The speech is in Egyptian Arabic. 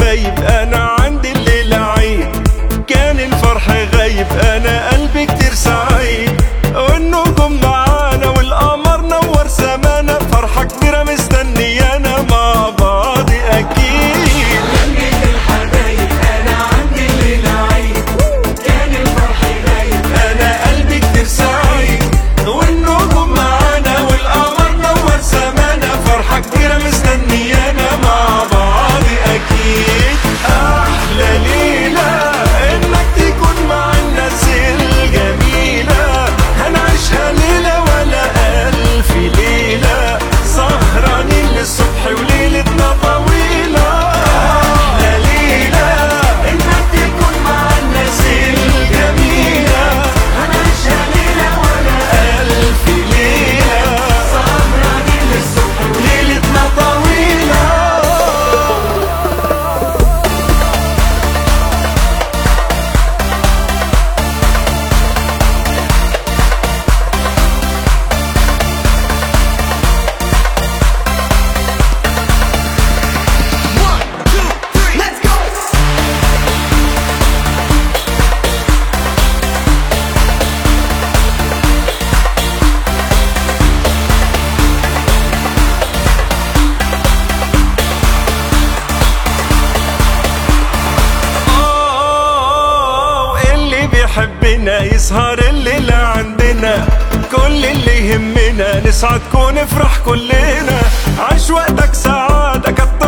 غايب انا عندي الليلة عيد كان الفرح غايب انا قلبي كتير سعيد والنجوم معانا والقمر نور سمانا فرحة كبيرة مستنيانا مع بعض اكيد لميت الحبايب انا عندي الليلة عيد كان الفرح غايب انا قلبي كتير سعيد والنجوم معانا والقمر نور سمانا فرحة كبيرة مستنيانا مع بعض اكيد احلى ليلة انك تكون مع الناس الجميلة هنعيشها ليلة ولا الف ليلة سهرانين للصبح وليلتنا طويلة احلى ليلة انك تكون مع الناس الجميلة هنعيشها ليلة ولا ألف ليلة سهرانين للصبح ليلتنا طويلة Let's go! آه، اللي بيحبنا يسهر الليلة عندنا كل اللي يهمنا نسعد كون نفرح كلنا عيش وقتك سعادة كتر